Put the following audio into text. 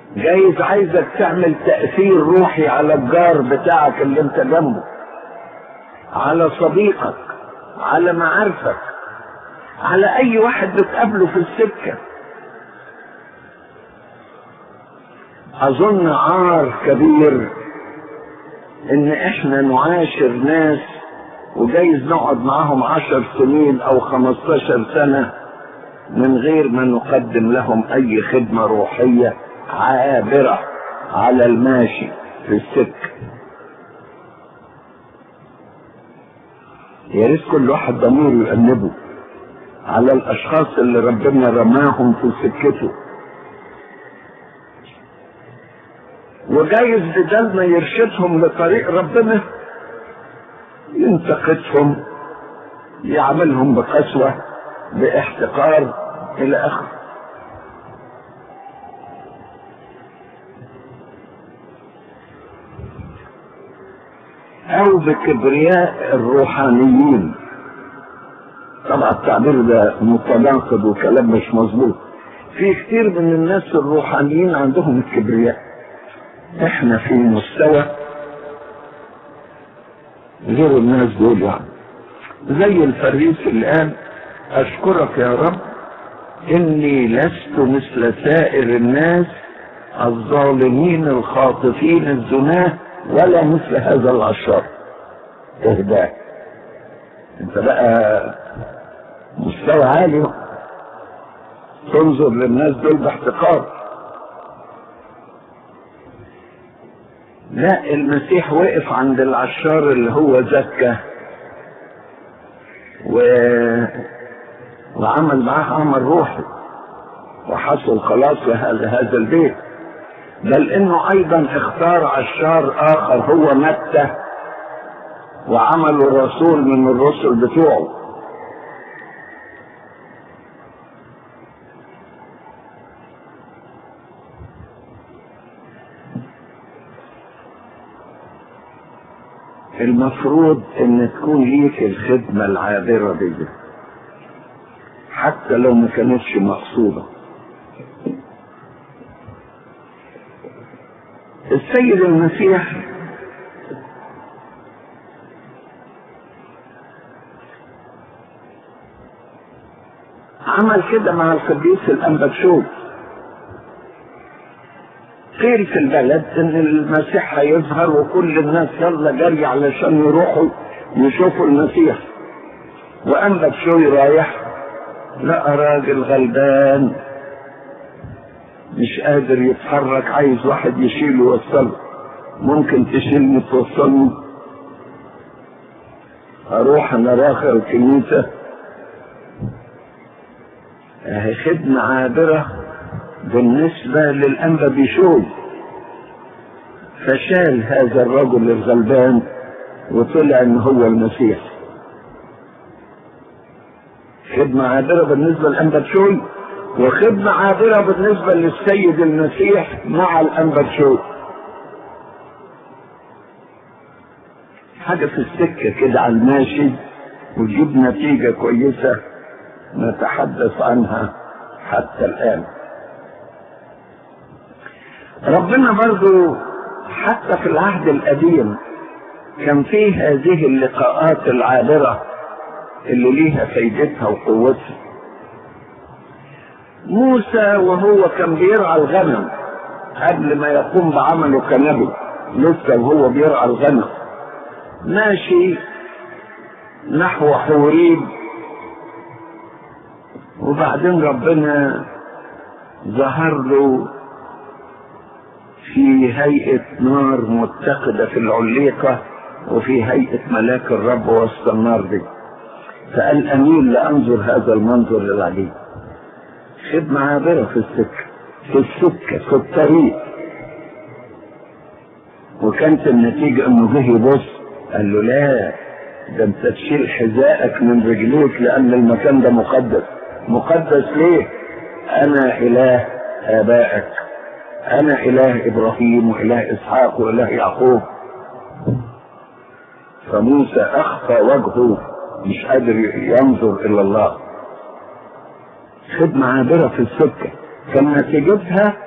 جايز عايزك تعمل تأثير روحي على الجار بتاعك اللي انت جنبه على صديقك على معارفك على اي واحد بتقابله في السكة اظن عار كبير ان احنا نعاشر ناس وجايز نقعد معاهم عشر سنين او خمستاشر سنة من غير ما نقدم لهم اي خدمة روحية عابرة على الماشي في السكة يا ريت كل واحد ضميره يأنبه على الاشخاص اللي ربنا رماهم في سكته وجايز بدل ما يرشدهم لطريق ربنا ينتقدهم يعملهم بقسوة باحتقار الى اخره او بكبرياء الروحانيين طبعا التعبير ده متناقض وكلام مش مظبوط في كتير من الناس الروحانيين عندهم الكبرياء احنا في مستوى غير الناس دول يعني زي الفريس اللي قال اشكرك يا رب اني لست مثل سائر الناس الظالمين الخاطفين الزناه ولا مثل هذا العشار اهداه انت بقى مستوى عالي تنظر للناس دول باحتقار لا المسيح وقف عند العشار اللي هو زكى و... وعمل معاه عمل روحي وحصل خلاص لهذا هذا البيت بل انه ايضا اختار عشار اخر هو متى وعمله رسول من الرسل بتوعه المفروض ان تكون ليك الخدمة العابرة دي حتى لو ما كانتش مقصودة السيد المسيح عمل كده مع القديس الأنبكشوف قيل في البلد ان المسيح هيظهر وكل الناس يلا جري علشان يروحوا يشوفوا المسيح وانبك شوي رايح لقى راجل غلبان مش قادر يتحرك عايز واحد يشيله ويوصله ممكن تشيلني توصلني اروح انا راخر الكنيسه اهي خدمه عابره بالنسبة للأنبا بيشوي فشال هذا الرجل الغلبان وطلع ان هو المسيح خدمة عابرة بالنسبة للأنبا بشوي وخدمة عابرة بالنسبة للسيد المسيح مع الأنبا بشوي حاجة في السكة كده على الماشي وتجيب نتيجة كويسة نتحدث عنها حتى الآن ربنا برضو حتى في العهد القديم كان فيه هذه اللقاءات العابرة اللي ليها فايدتها وقوتها موسى وهو كان بيرعى الغنم قبل ما يقوم بعمله كنبي لسه وهو بيرعى الغنم ماشي نحو حوريب وبعدين ربنا ظهر له في هيئة نار متقدة في العليقة وفي هيئة ملاك الرب وسط النار دي فقال أمين لأنظر هذا المنظر العجيب خدمة عابرة في السكة في السكة في الطريق وكانت النتيجة انه جه يبص قال له لا ده انت تشيل حذائك من رجليك لان المكان ده مقدس مقدس ليه انا اله ابائك انا اله ابراهيم واله اسحاق واله يعقوب فموسى اخفى وجهه مش قادر ينظر الى الله خدمة عابرة في السكة كان نتيجتها